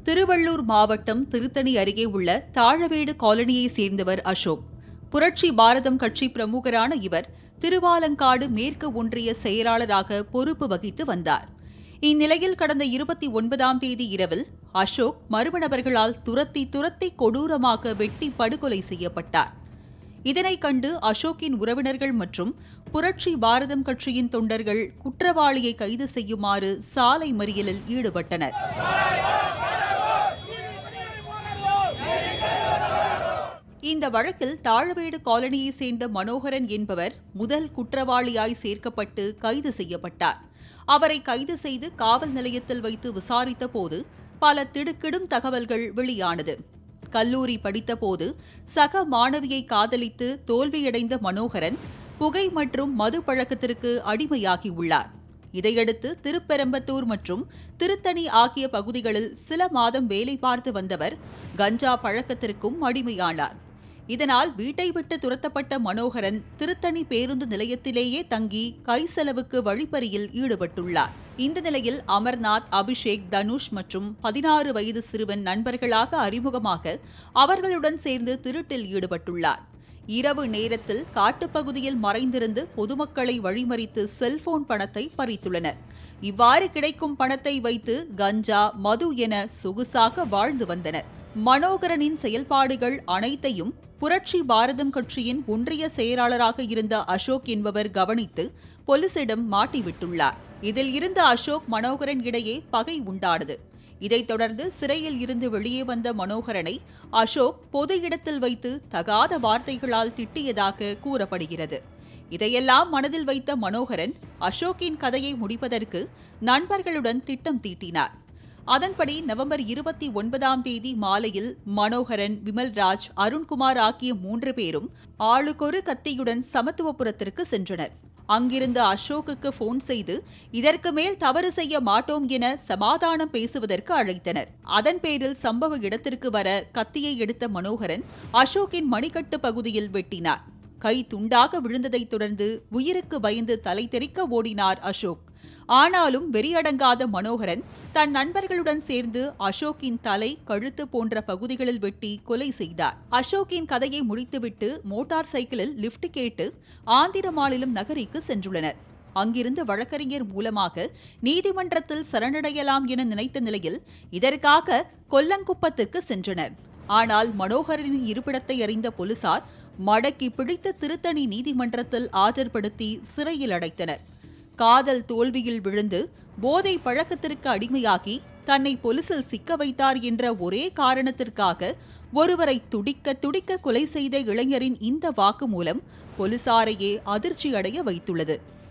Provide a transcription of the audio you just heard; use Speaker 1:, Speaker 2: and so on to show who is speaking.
Speaker 1: திருவள்ளூர் மாவட்டம் திருத்தணி அருகே உள்ள தாழவேடு காலனியைச் சேர்ந்தவர் அசோக் புரட்சி பாரதம் கட்சி பிரமுகரான இவர் திருவாலங்காடு மேற்கு ஒன்றிய செயலாளராக பொறுப்பு வகித்து வந்தார் இந்நிலையில் கடந்த இருபத்தி ஒன்பதாம் தேதி இரவில் அசோக் மர்ம நபர்களால் துரத்தி துரத்தி கொடூரமாக வெட்டி படுகொலை செய்யப்பட்டார் இதனைக் கண்டு அசோக்கின் உறவினர்கள் மற்றும் புரட்சி பாரதம் கட்சியின் தொண்டர்கள் குற்றவாளியை கைது செய்யுமாறு சாலை மறியலில் ஈடுபட்டனர் இந்த வழக்கில் தாழவேடு காலனியைச் சேர்ந்த மனோகரன் என்பவர் முதல் குற்றவாளியாய் சேர்க்கப்பட்டு கைது செய்யப்பட்டார் அவரை கைது செய்து காவல் நிலையத்தில் வைத்து விசாரித்த போது பல திடுக்கிடும் தகவல்கள் வெளியானது கல்லூரி படித்தபோது சக மாணவியை காதலித்து தோல்வியடைந்த மனோகரன் புகை மற்றும் மது பழக்கத்திற்கு அடிமையாகியுள்ளார் இதையடுத்து திருப்பெரம்பத்தூர் மற்றும் திருத்தணி ஆகிய பகுதிகளில் சில மாதம் வேலை பார்த்து வந்தவர் கஞ்சா பழக்கத்திற்கும் அடிமையானார் இதனால் வீட்டை விட்டு துரத்தப்பட்ட மனோகரன் திருத்தணி பேருந்து நிலையத்திலேயே தங்கி கை செலவுக்கு வழிப்பறியில் ஈடுபட்டுள்ளார் இந்த நிலையில் அமர்நாத் அபிஷேக் தனுஷ் மற்றும் பதினாறு வயது சிறுவன் நண்பர்களாக அறிமுகமாக அவர்களுடன் சேர்ந்து திருட்டில் ஈடுபட்டுள்ளார் இரவு நேரத்தில் காட்டுப்பகுதியில் மறைந்திருந்து பொதுமக்களை வழிமறித்து செல்போன் பணத்தை பறித்துள்ளனர் இவ்வாறு கிடைக்கும் பணத்தை வைத்து கஞ்சா மது என சொகுசாக வாழ்ந்து வந்தனர் மனோகரனின் செயல்பாடுகள் அனைத்தையும் புரட்சி பாரதம் கட்சியின் ஒன்றிய செயலாளராக இருந்த அசோக் என்பவர் கவனித்து போலீசிடம் மாட்டிவிட்டுள்ளார் இதில் இருந்த அசோக் மனோகரன் இடையே பகை உண்டானது இதைத் தொடர்ந்து சிறையில் இருந்து வெளியே வந்த மனோகரனை அசோக் பொது இடத்தில் வைத்து தகாத வார்த்தைகளால் திட்டியதாக கூறப்படுகிறது இதையெல்லாம் மனதில் வைத்த மனோகரன் அசோக்கின் கதையை முடிப்பதற்கு நண்பர்களுடன் திட்டம் தீட்டினார் அதன்படி நவம்பர் இருபத்தி ஒன்பதாம் தேதி மாலையில் மனோகரன் விமல்ராஜ் அருண்குமார் ஆகிய மூன்று பேரும் ஆளுக்கொரு கத்தியுடன் சமத்துவபுரத்திற்கு சென்றனர் அங்கிருந்த அசோக்குக்கு போன் செய்து இதற்கு மேல் தவறு செய்ய மாட்டோம் என சமாதானம் பேசுவதற்கு அழைத்தனர் அதன் பேரில் சம்பவ இடத்திற்கு வர கத்தியை எடுத்த மனோகரன் அசோக்கின் மணிக்கட்டு பகுதியில் வெட்டினார் கை துண்டாக விழுந்ததைத் தொடர்ந்து உயிருக்கு பயந்து தலை தெறிக்க ஓடினார் அசோக் ஆனாலும் வெறியடங்காத மனோகரன் தன் நண்பர்களுடன் சேர்ந்து அசோக்கின் தலை கழுத்து போன்ற பகுதிகளில் வெட்டி கொலை செய்தார் அசோக்கின் கதையை முடித்துவிட்டு மோட்டார் சைக்கிளில் லிப்ட் கேட்டு ஆந்திர மாநிலம் நகரிக்கு சென்றுள்ளனர் அங்கிருந்து வழக்கறிஞர் மூலமாக நீதிமன்றத்தில் சரணடையலாம் என நினைத்த நிலையில் இதற்காக கொல்லங்குப்பத்திற்கு சென்றனர் ஆனால் மனோகரனின் இருப்பிடத்தை அறிந்த போலீசார் மடக்கி பிடித்து திருத்தணி நீதிமன்றத்தில் ஆஜர்படுத்தி சிறையில் அடைத்தனர் காதல் தோல்வியில் விழுந்து போதை பழக்கத்திற்கு அடிமையாகி தன்னை பொலிசில் சிக்க வைத்தார் என்ற ஒரே காரணத்திற்காக ஒருவரை துடிக்க துடிக்க கொலை செய்த இளைஞரின் இந்த வாக்குமூலம் போலீசாரையே அதிர்ச்சியடைய வைத்துள்ளது